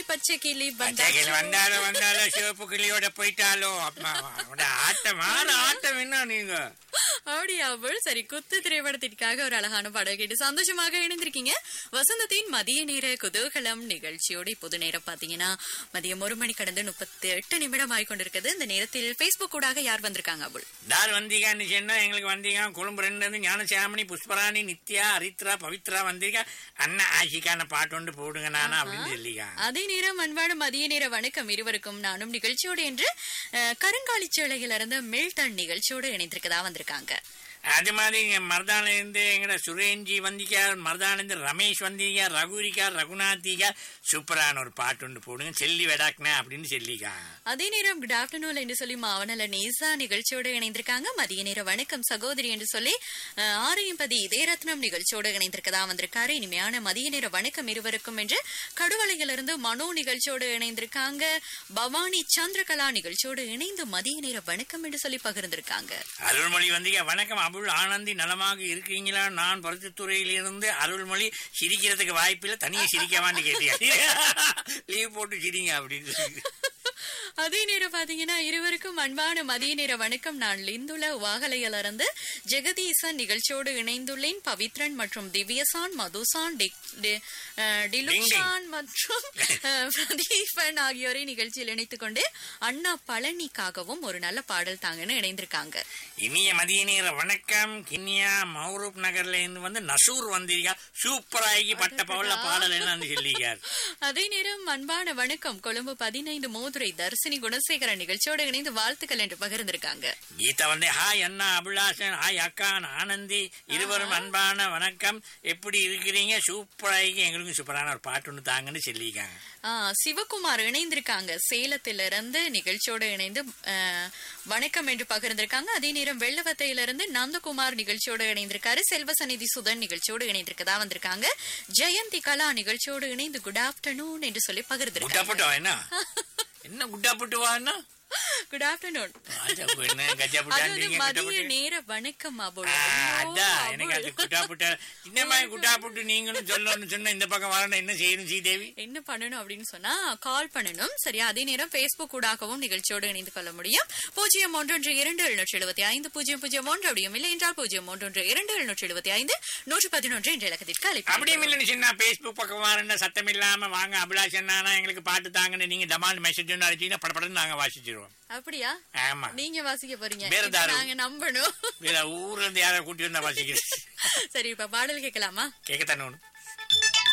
பச்சை கிளி பச்சைக்கிளி வந்தாலும் வந்தாலும் சிவப்பு கிளியோட போயிட்டாலும் அப்பா, அவனோட ஆட்டம் ஆறு ஆட்டம் என்ன நீங்க அப்படியா அவள் சரி குத்து திரைப்படத்திற்காக ஒரு அழகான பாடல் கேட்டு சந்தோஷமாக இணைந்திருக்கீங்க வசந்தத்தின் மதிய நேர குதூகலம் நிகழ்ச்சியோட இப்போது நேரம் பாத்தீங்கன்னா மதியம் ஒரு மணி கடந்து முப்பத்தி எட்டு நிமிடம் ஆகிக்கொண்டிருக்கிறது இந்த நேரத்தில் பேஸ்புக் கூடாக யார் வந்திருக்காங்க அவள் தார் வந்தீங்கன்னு சொன்னா எங்களுக்கு வந்தீங்க கொழும்பு ரெண்டு இருந்து ஞானசாமணி புஷ்பராணி நித்யா ஹரித்ரா பவித்ரா வந்தீங்க அண்ணா ஆஷிக்கான பாட்டு ஒன்று போடுங்க நானா அப்படின்னு சொல்லிக்கா அதே நேரம் அன்பான மதிய நேர வணக்கம் இருவருக்கும் நானும் நிகழ்ச்சியோடு என்று அஹ், கருங்காலி சேலையிலிருந்து மில்டன் நிகழ்ச்சியோடு இணைந்திருக்கதா வந்திருக்காங்க அது மாதிரி இங்க மருதான இருந்து எங்கட சுரேஞ்சி வந்திக்கா மருதான இருந்து ரமேஷ் வந்தீங்க ரகுரிக்கா ரகுநாத்திகா சூப்பரான ஒரு பாட்டு ஒன்று போடுங்க செல்லி வெடாக்னே அப்படின்னு சொல்லிக்கா அதே நேரம் குட் ஆஃப்டர்நூன் என்று சொல்லி மாவனல நேசா நிகழ்ச்சியோடு இணைந்திருக்காங்க மதிய நேர வணக்கம் சகோதரி என்று சொல்லி அஹ், ஆரையம்பதி இதயரத்னம் நிகழ்ச்சியோடு இணைந்திருக்கதா வந்திருக்காரு இனிமையான மதிய நேர வணக்கம் இருவருக்கும் என்று கடுவலையிலிருந்து மனோ நிகழ்ச்சியோடு இணைந்திருக்காங்க பவானி சந்திரகலா நிகழ்ச்சியோடு இணைந்து மதிய நேர வணக்கம் என்று சொல்லி பகிர்ந்திருக்காங்க அருள்மொழி வந்தீங்க வணக்கம் அபுல் ஆனந்தி நலமாக இருக்கீங்களா நான் பருத்தித்துறையில் இருந்து அருள்மொழி சிரிக்கிறதுக்கு வாய்ப்பில்லை தனியா சிரிக்கவான்னு கேட்டீங்க லீவ் போட்டு சிரிங்க அப்படின்னு சொல்லி அதே நேரம் பாத்தீங்கன்னா இருவருக்கும் அன்பான மதிய நேர வணக்கம் நான் லிந்துல வாகலையிலிருந்து ஜெகதீசன் நிகழ்ச்சியோடு இணைந்துள்ளேன் பவித்ரன் மற்றும் திவ்யசான் மதுசான் டி- டி- அஹ், டிலுக்ஷான் மற்றும் அஹ், பிரதீபன் ஆகியோரை நிகழ்ச்சியில் இணைத்துக் கொண்டு அண்ணா பழனிக்காகவும் ஒரு நல்ல பாடல் தாங்கன்னு இணைந்திருக்காங்க இனிய மதிய நேர வணக்கம் கிண்ணியா மௌரூப் நகர்ல இருந்து வந்து நசூர் வந்தீங்க சூப்பராகி பட்ட பவல்ல பாடல் என்னன்னு சொல்லிக்கார் அதே நேரம் அன்பான வணக்கம் கொழும்பு பதினைந்து மோதுரை தர்சினி குணசேகரன் நிகழ்ச்சியோடு இணைந்து வாழ்த்துக்கள் என்று பகிர்ந்திருக்காங்க கீதா வந்து ஹாய் அண்ணா அபிலாஷன் ஹாய் அக்கா நான் ஆனந்தி இருவரும் அன்பான வணக்கம் எப்படி இருக்கிறீங்க சூப்பராகி எங்களுக்கும் சூப்பரான ஒரு பாட்டு ஒன்று தாங்கன்னு சொல்லியிருக்காங்க ஆ, சிவகுமார் இணைந்திருக்காங்க சேலத்திலிருந்து நிகழ்ச்சியோடு இணைந்து ஆ, வணக்கம் என்று பகிர்ந்திருக்காங்க அதே நேரம் வெள்ளவத்தையிலிருந்து நந்தகுமார் நிகழ்ச்சியோடு இணைந்திருக்காரு செல்வசநிதி சுதன் நிகழ்ச்சியோடு இணைந்திருக்கதா வந்திருக்காங்க ஜெயந்தி கலா நிகழ்ச்சியோடு இணைந்து குட் ஆஃப்டர்நூன் என்று சொல்லி குட்டா பகிர்ந்திருக்காங்க புட்டுவா என்ன என்ன குட்டா புட்டுவா என்ன குட் ஆஃப்டர்நூன் ராஜா என்ன கஜா அது வந்து புட்டா மதிய நேர வணக்கம் அபோல் அதான் எனக்கு அது குட்டா புட்டா இந்த மாதிரி குட்டா புட்டு நீங்களும் சொல்லணும்னு சொன்னா இந்த பக்கம் வரணும் என்ன செய்யணும் ஸ்ரீதேவி என்ன பண்ணணும் அப்படின்னு சொன்னா கால் பண்ணணும் சரியா அதே நேரம் பேஸ்புக் ஊடாகவும் நிகழ்ச்சியோடு இணைந்து கொள்ள முடியும் பூஜ்ஜியம் ஒன்றொன்று இரண்டு எழுநூற்றி எழுபத்தி ஐந்து பூஜ்ஜியம் பூஜ்ஜியம் ஒன்று அப்படியும் இல்லை என்றால் பூஜ்ஜியம் ஒன்றொன்று இரண்டு எழுநூற்றி எழுபத்தி ஐந்து நூற்றி பதினொன்று என்ற இலக்கத்திற்கு அழைப்பு அப்படியும் இல்லைன்னு சொன்னா பேஸ்புக் பக்கம் வரணும் சத்தம் இல்லாம வாங்க அபிலாஷ் அண்ணா எங்களுக்கு பாட்டு தாங்கன்னு நீங்க டமால் மெசேஜ் ஒன்று அடிச்சீங்கன்னா படப்படன்னு நாங்க வாசிச்சிருவோம் அப்படியா ஆமா நீங்க வாசிக்க போறீங்க வேற இப்ப தாரு. நாங்க நம்பணும் வேற ஊர்ல இருந்து யாரை கூட்டி வந்தா வாசிக்கிறது சரி இப்ப பாடல் கேட்கலாமா கேட்கத்தானே ஒண்ணு